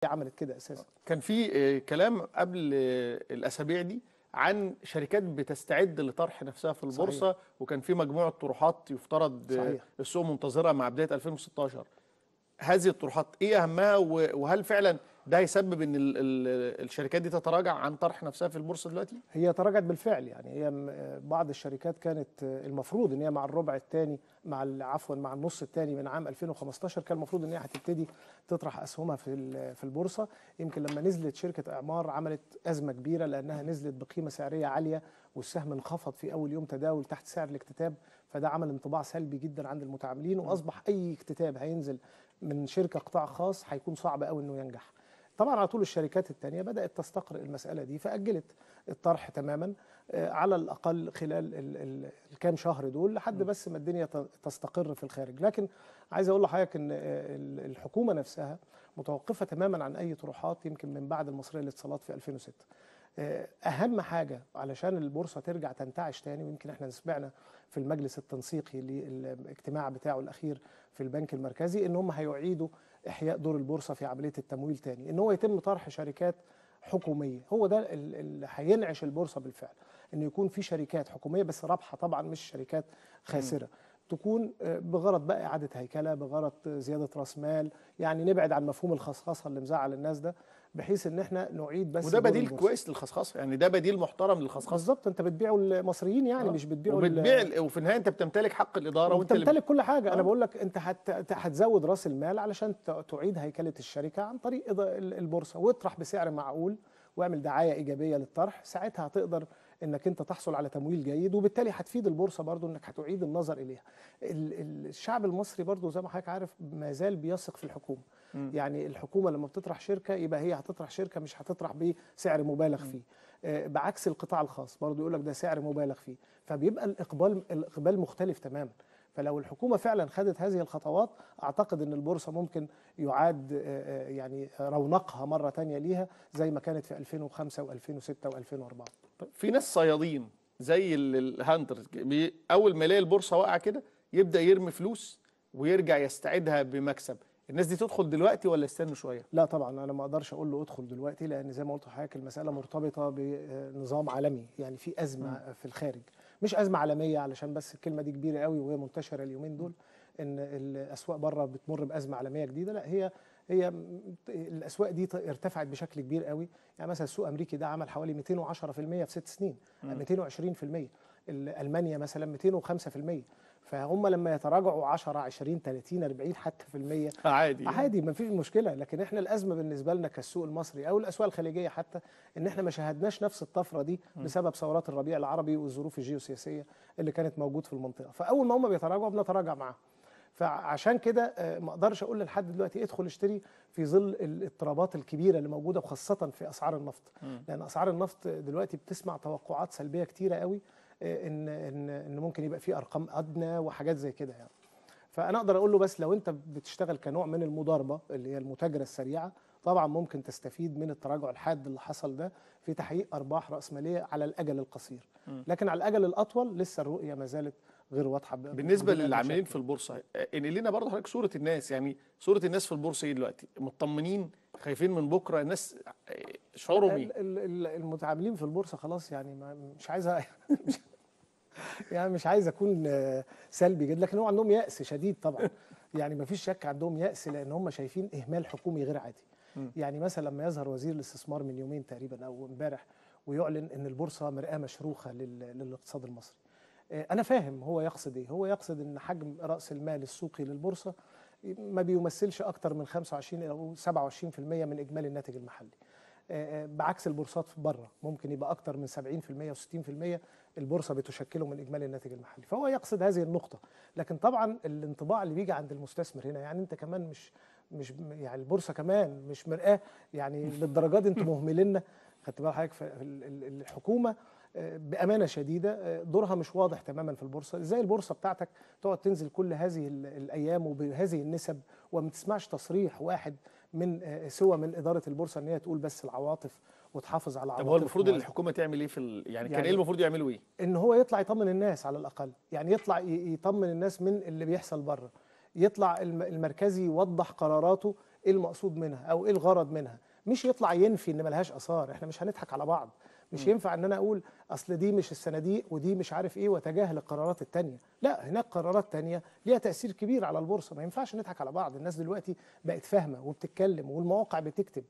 عملت كده اساسا كان في آه، كلام قبل آه، الاسابيع دي عن شركات بتستعد لطرح نفسها في البورصه صحيح. وكان في مجموعه طروحات يفترض آه، صحيح. السوق منتظرها مع بدايه 2016 هذه الطروحات ايه اهمها و- وهل فعلا ده هيسبب ان ال- ال- الشركات دي تتراجع عن طرح نفسها في البورصه دلوقتي هي تراجعت بالفعل يعني هي م- بعض الشركات كانت المفروض ان هي مع الربع الثاني مع ال- عفوا مع النص الثاني من عام 2015 كان المفروض ان هي هتبتدي تطرح اسهمها في ال- في البورصه يمكن لما نزلت شركه اعمار عملت ازمه كبيره لانها نزلت بقيمه سعريه عاليه والسهم انخفض في اول يوم تداول تحت سعر الاكتتاب فده عمل انطباع سلبي جدا عند المتعاملين واصبح اي اكتتاب هينزل من شركه قطاع خاص هيكون صعب قوي انه ينجح طبعا على طول الشركات التانية بدأت تستقرئ المسألة دي فأجلت الطرح تماما آه، على الأقل خلال ال- ال- الكام شهر دول لحد بس ما الدنيا ت- تستقر في الخارج لكن عايز أقول لحضرتك إن آه، ال- الحكومة نفسها متوقفة تماما عن أي طروحات يمكن من بعد المصرية للاتصالات في 2006 آه، أهم حاجة علشان البورصة ترجع تنتعش تاني ويمكن احنا سمعنا في المجلس التنسيقي للاجتماع بتاعه الأخير في البنك المركزي إن هم هيعيدوا إحياء دور البورصة في عملية التمويل تاني إن هو يتم طرح شركات حكومية هو ده ال- اللي هينعش البورصة بالفعل إن يكون في شركات حكومية بس رابحة طبعا مش شركات خاسرة تكون آه، بغرض بقى إعادة هيكلة بغرض زيادة رأس مال يعني نبعد عن مفهوم الخصخصة اللي مزعل الناس ده بحيث إن احنا نعيد بس وده دور بديل البورصة. كويس للخصخصه يعني ده بديل محترم للخصخصه بالظبط انت بتبيعه المصريين يعني آه. مش بتبيعه ال- وبتبيع ال- وفي النهايه انت بتمتلك حق الاداره وانت اللي تمتلك كل حاجه آه. انا بقول لك انت هت... هتزود راس المال علشان ت- تعيد هيكله الشركه عن طريق إض- ال- البورصه واطرح بسعر معقول واعمل دعايه ايجابيه للطرح ساعتها هتقدر انك انت تحصل على تمويل جيد وبالتالي هتفيد البورصه برضو انك هتعيد النظر اليها ال- ال- الشعب المصري برضو زي ما حضرتك عارف ما زال بيثق في الحكومه مم. يعني الحكومه لما بتطرح شركه يبقى هي هتطرح شركه مش هتطرح بسعر مبالغ فيه آه، بعكس القطاع الخاص برضو يقول لك ده سعر مبالغ فيه فبيبقى الاقبال الاقبال مختلف تماما فلو الحكومه فعلا خدت هذه الخطوات اعتقد ان البورصه ممكن يعاد آه، آه، يعني رونقها مره تانية ليها زي ما كانت في 2005 و2006 و2004 في ناس صيادين زي ال- الهانترز بي- اول ما يلاقي البورصه واقعه كده يبدا يرمي فلوس ويرجع يستعيدها بمكسب الناس دي تدخل دلوقتي ولا يستنوا شويه لا طبعا انا ما اقدرش اقول له ادخل دلوقتي لان زي ما قلت لحضرتك المساله مرتبطه بنظام عالمي يعني في ازمه في الخارج مش ازمه عالميه علشان بس الكلمه دي كبيره قوي وهي منتشره اليومين دول ان الاسواق بره بتمر بازمه عالميه جديده لا هي هي م- الاسواق دي ط- ارتفعت بشكل كبير قوي يعني مثلا السوق الامريكي ده عمل حوالي 210% في ست سنين 220% ال- المانيا مثلا 205% فهم لما يتراجعوا 10 20 30 40 حتى في المية عادي عادي ما فيش مشكله لكن احنا الازمه بالنسبه لنا كالسوق المصري او الاسواق الخليجيه حتى ان احنا ما شاهدناش نفس الطفره دي بسبب ثورات الربيع العربي والظروف الجيوسياسيه اللي كانت موجود في المنطقه فاول ما هم بيتراجعوا بنتراجع معاهم فعشان كده آه، ما اقدرش اقول لحد دلوقتي ادخل اشتري في ظل الاضطرابات الكبيره اللي موجوده وخاصه في اسعار النفط لان اسعار النفط دلوقتي بتسمع توقعات سلبيه كتيره قوي آه، ان ان ان ممكن يبقى في ارقام ادنى وحاجات زي كده يعني فانا اقدر اقول له بس لو انت بتشتغل كنوع من المضاربه اللي هي المتاجره السريعه طبعا ممكن تستفيد من التراجع الحاد اللي حصل ده في تحقيق ارباح راسماليه على الاجل القصير لكن على الاجل الاطول لسه الرؤيه ما زالت غير واضحه ب- بالنسبه بدون أي للعاملين مشاكل. في البورصه انقل لنا برضه حضرتك صوره الناس يعني صوره الناس في البورصه ايه دلوقتي مطمنين خايفين من بكره الناس شعورهم ايه ال- ال- ال- المتعاملين في البورصه خلاص يعني ما مش عايز أ- مش يعني مش عايز اكون آه، سلبي جدا لكن هو عندهم يأس شديد طبعا يعني ما فيش شك عندهم يأس لان هم شايفين اهمال حكومي غير عادي يعني مثلا لما يظهر وزير الاستثمار من يومين تقريبا او امبارح ويعلن ان البورصه مرآه مشروخه لل- للاقتصاد المصري آه، انا فاهم هو يقصد ايه هو يقصد ان حجم راس المال السوقي للبورصه ما بيمثلش اكتر من 25 او 27% من اجمالي الناتج المحلي آه، آه، بعكس البورصات في بره ممكن يبقى اكتر من 70% و60% البورصه بتشكله من اجمالي الناتج المحلي فهو يقصد هذه النقطه لكن طبعا الانطباع اللي بيجي عند المستثمر هنا يعني انت كمان مش مش يعني البورصه كمان مش مرآه يعني للدرجه دي انتم مهمليننا خدت بال حضرتك في ال- ال- الحكومه آه، بامانه شديده آه، دورها مش واضح تماما في البورصه ازاي البورصه بتاعتك تقعد تنزل كل هذه ال- الايام وبهذه النسب وما تسمعش تصريح واحد من آه، سوى من اداره البورصه ان هي تقول بس العواطف وتحافظ على طب عواطف هو المفروض معينة. الحكومه تعمل ايه في ال... يعني, كان يعني- ايه المفروض يعملوا ايه ان هو يطلع يطمن الناس على الاقل يعني يطلع ي- يطمن الناس من اللي بيحصل بره يطلع الم- المركزي يوضح قراراته ايه المقصود منها او ايه الغرض منها مش يطلع ينفي ان ملهاش اثار احنا مش هنضحك على بعض مش ينفع ان انا اقول اصل دي مش الصناديق ودي مش عارف ايه واتجاهل القرارات التانية لا هناك قرارات تانية ليها تاثير كبير على البورصه ما ينفعش نضحك على بعض الناس دلوقتي بقت فاهمه وبتتكلم والمواقع بتكتب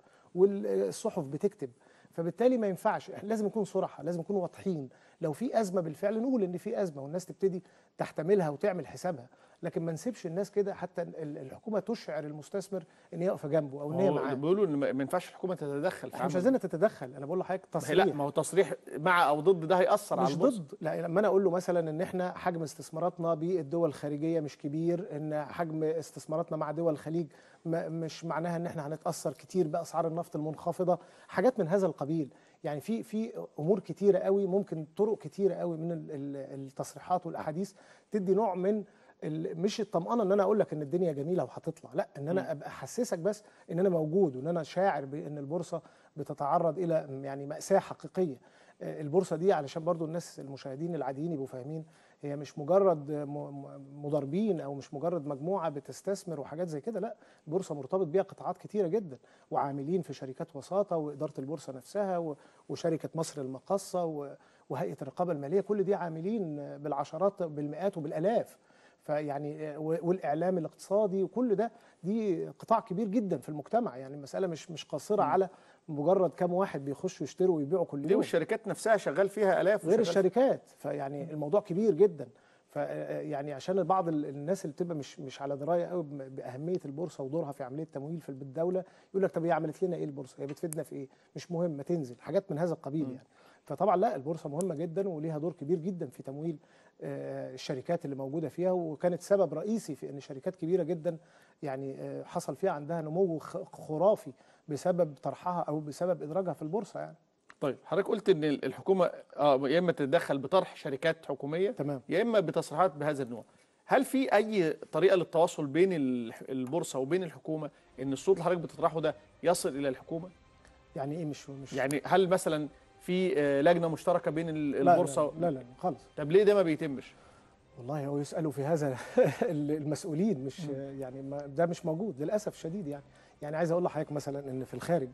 والصحف بتكتب فبالتالي ما ينفعش إحنا لازم نكون صراحه لازم نكون واضحين لو في ازمه بالفعل نقول ان في ازمه والناس تبتدي تحتملها وتعمل حسابها لكن ما نسيبش الناس كده حتى ال- الحكومه تشعر المستثمر ان هي واقفه جنبه او ان هي هو معاه بيقولوا ان ما ما ينفعش الحكومه تتدخل في احنا مش عمل- عايزينها تتدخل انا بقول لحضرتك ما هي لا تصريح ما هو تصريح مع او ضد ده هيأثر على مش البورصه ضد لا لما انا اقول له مثلا ان احنا حجم استثماراتنا بالدول الخارجيه مش كبير ان حجم استثماراتنا مع دول الخليج ما مش معناها ان احنا هنتاثر كتير باسعار النفط المنخفضه حاجات من هذا القبيل يعني في في امور كتيره قوي ممكن طرق كتيره قوي من ال- ال- التصريحات والاحاديث تدي نوع من ال- مش الطمأنة ان انا اقول لك ان الدنيا جميله وهتطلع لا ان انا ابقى احسسك بس ان انا موجود وان انا شاعر بان البورصه بتتعرض الى يعني مأساة حقيقيه آه، البورصه دي علشان برضو الناس المشاهدين العاديين يبقوا فاهمين هي مش مجرد م- م- مضاربين او مش مجرد مجموعه بتستثمر وحاجات زي كده لا البورصه مرتبط بيها قطاعات كتيره جدا وعاملين في شركات وساطه واداره البورصه نفسها و- وشركه مصر المقاصه و- وهيئه الرقابه الماليه كل دي عاملين بالعشرات بالمئات وبالالاف فيعني آه، و- والاعلام الاقتصادي وكل ده دي قطاع كبير جدا في المجتمع يعني المساله مش مش قاصره على مجرد كام واحد بيخشوا يشتروا ويبيعوا كل ليه يوم والشركات نفسها شغال فيها الاف غير وشغال الشركات فيعني الموضوع كبير جدا ف يعني عشان بعض ال- الناس اللي بتبقى مش مش على درايه قوي بم- باهميه البورصه ودورها في عمليه تمويل في الدوله يقول لك طب هي عملت لنا ايه البورصه؟ هي بتفيدنا في ايه؟ مش مهم ما تنزل حاجات من هذا القبيل يعني فطبعا لا البورصه مهمه جدا وليها دور كبير جدا في تمويل آه، الشركات اللي موجوده فيها وكانت سبب رئيسي في ان شركات كبيره جدا يعني آه، حصل فيها عندها نمو خ- خرافي بسبب طرحها او بسبب ادراجها في البورصه يعني طيب حضرتك قلت ان الحكومه اه يا اما تتدخل بطرح شركات حكوميه تمام يا اما بتصريحات بهذا النوع هل في اي طريقه للتواصل بين ال- البورصه وبين الحكومه ان الصوت اللي حضرتك بتطرحه ده يصل الى الحكومه يعني ايه مش مش يعني هل مثلا في آه، لجنه مشتركه بين ال- لا- البورصه لا لا, لا خالص طب ليه ده ما بيتمش والله هو يسألوا في هذا المسؤولين مش يعني ما ده مش موجود للأسف الشديد يعني يعني عايز أقول لحضرتك مثلا إن في الخارج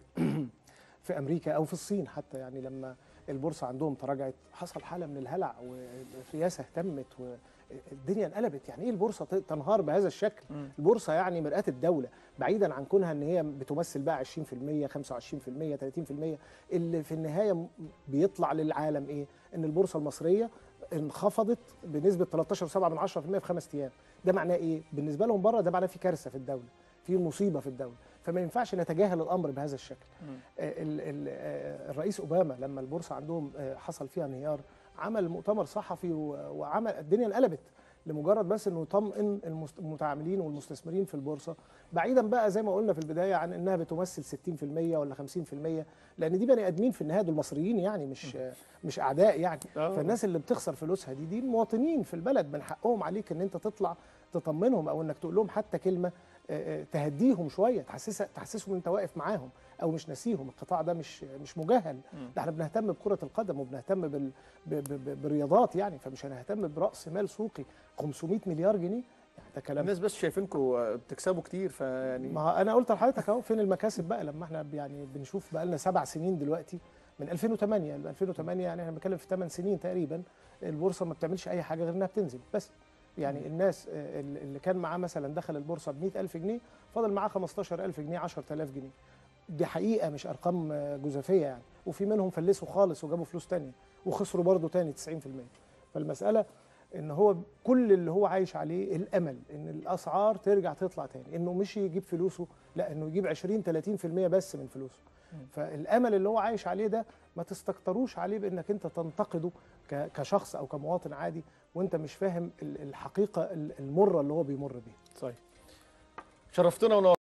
في أمريكا أو في الصين حتى يعني لما البورصة عندهم تراجعت حصل حالة من الهلع والرئاسة اهتمت والدنيا انقلبت يعني ايه البورصة ت- تنهار بهذا الشكل مم. البورصة يعني مرآة الدولة بعيدا عن كونها ان هي بتمثل بقى 20% 25% 30% اللي في النهاية م- بيطلع للعالم ايه ان البورصة المصرية انخفضت بنسبه 13.7 من 10% في خمس ايام ده معناه ايه بالنسبه لهم بره ده معناه في كارثه في الدوله في مصيبه في الدوله فما ينفعش نتجاهل الامر بهذا الشكل مم. آه، ال- ال- آه، الرئيس اوباما لما البورصه عندهم آه، حصل فيها انهيار عمل مؤتمر صحفي و- وعمل الدنيا انقلبت لمجرد بس انه يطمئن المست- المتعاملين والمستثمرين في البورصه بعيدا بقى زي ما قلنا في البدايه عن انها بتمثل 60% ولا 50% لان دي بني ادمين في النهايه دول مصريين يعني مش آه، مش اعداء يعني آه. فالناس اللي بتخسر فلوسها دي دي مواطنين في البلد من حقهم عليك ان انت تطلع تطمنهم او انك تقول لهم حتى كلمه آه، آه، تهديهم شويه تحسس تحسسهم ان انت واقف معاهم او مش ناسيهم القطاع ده مش مش مجهل مم. ده احنا بنهتم بكره القدم وبنهتم بال ب- ب- ب- بالرياضات يعني فمش هنهتم براس مال سوقي 500 مليار جنيه يعني ده كلام الناس بس شايفينكم بتكسبوا كتير فيعني ما هو انا قلت لحضرتك اهو فين المكاسب بقى لما احنا يعني بنشوف بقى لنا سبع سنين دلوقتي من 2008 ل 2008 يعني احنا بنتكلم في 8 سنين تقريبا البورصه ما بتعملش اي حاجه غير انها بتنزل بس يعني الناس آه، اللي اللي كان معاه مثلا دخل البورصه ب 100000 جنيه فاضل معاه 15000 جنيه 10000 جنيه دي حقيقه مش ارقام آه، جزافيه يعني وفي منهم فلسوا خالص وجابوا فلوس تانية وخسروا برضه تاني 90% فالمساله ان هو كل اللي هو عايش عليه الامل ان الاسعار ترجع تطلع تاني انه مش يجيب فلوسه لا انه يجيب 20 30% بس من فلوسه فالامل اللي هو عايش عليه ده ما تستكتروش عليه بانك انت تنتقده ك- كشخص او كمواطن عادي وانت مش فاهم ال- الحقيقه ال- المره اللي هو بيمر بيها صحيح شرفتنا ونورتنا